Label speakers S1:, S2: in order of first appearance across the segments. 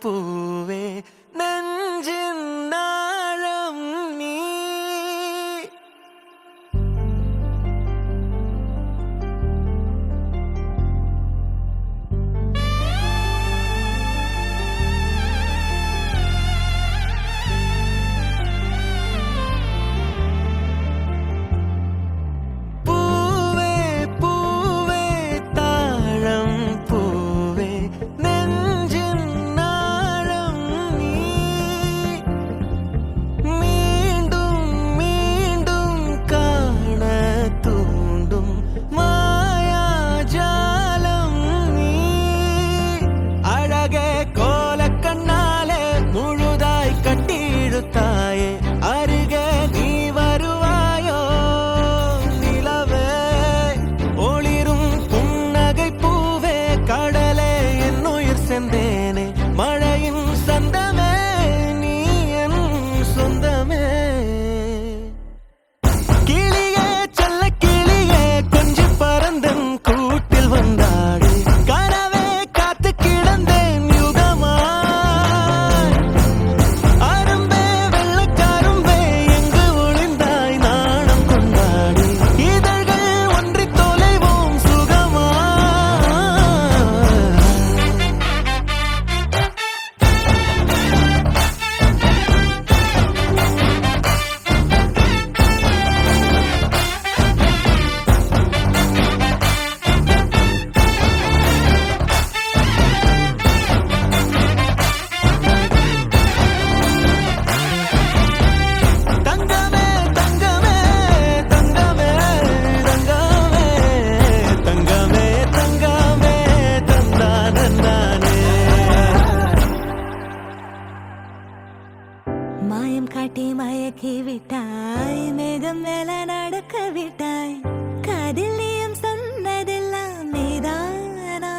S1: பூவே நெஞ்சின் நாழம் நீ பூவே பூவே தாழம் பூவே நெஞ்சின் நாழம் நீ மீண்டும் மீண்டும் காண தூண்டும் மாயாஜாலம் நீ அழகே கோலக் கண்ணாலே முழுதாய் கட்டிழுத்தாயே அருகே நீ வருவாயோ நிலவே ஒளிரும் புன்னகை பூவே கடலே என் உயிர் சென்றேனே மழையின் சந்தமே நீ என் சொந்தமே கிளியே செல்ல கிளியே கொஞ்சி பறந்தன் கூட்டில் வந்தாடு கனவே காத்து கிடந்தேன் யுகமாய் அரும்பே வெள்ளக்காரும்பே எங்கு ஒளிந்தாய் நாணம் கொண்டாடு இதழ்கள் ஒன்றி தொலைவோம் சுகமாய் தங்கமே தங்கமே தங்கமே தங்கமே தங்கமே தங்கமே தந்தானே
S2: மாயம் காட்டி மயக்கி விட்டாய் மேகம் மேல நடக்க விட்டாய் காதில் நீயும் சொன்னதெல்லாம் நீதானா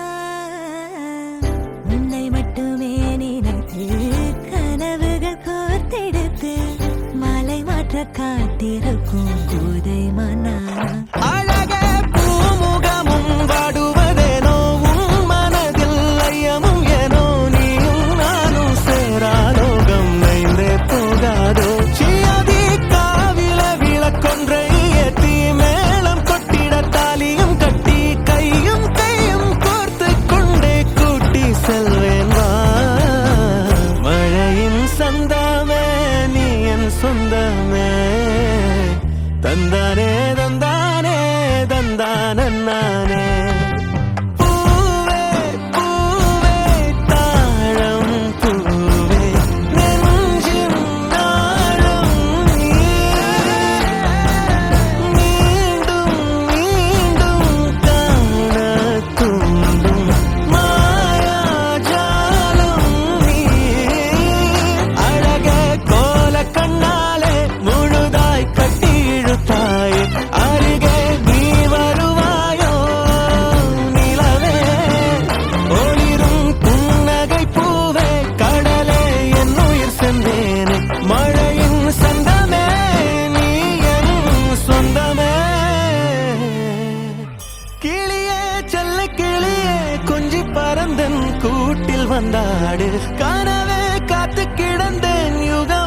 S2: உன்னை மட்டுமே நினைத்து கனவுகள் கோர்த்தெடுத்து மாலை மாற்ற காத்திருக்கும் கோதை மன்னானா
S1: அழகே பூமுகமும் வாடுவதேனோ உன் மனதில் ஐயமும் ஏனோ நீயும் நானும் சேராலோகம் நைந்தே போகாதோ சியாதி காவில விளக்கொன்றை ஏற்றி மேளம் கொட்டிட தாலியும் கட்டி கையும் கையும் கோர்த்து கொண்டே கூட்டி செல்வேன் வா மழையின் சந்தமே நீ என் சொந்தமே தந்தானே தந்தானே தந்தானே பூவே பூவே தாழம் பூவே நெஞ்சின் நாளம் நீ மீண்டும் மீண்டும் காண தூண்டும் மாயாஜாலம் நீ அழகே கோல கண்ணாலே முழுதாய் கட்டி இழுத்தாய் அருகே நீ வருவாயோ நிலவே ஒளிரும் புன்னகை பூவே கடலே என் உயிர் சென்றேனே மழையின் சந்தமே நீ என் சொந்தமே கிளியே செல்ல கிளியே கொஞ்சி பறந்தன் கூட்டில் வந்தாடு கனவே காத்து கிடந்தேன் யுகம்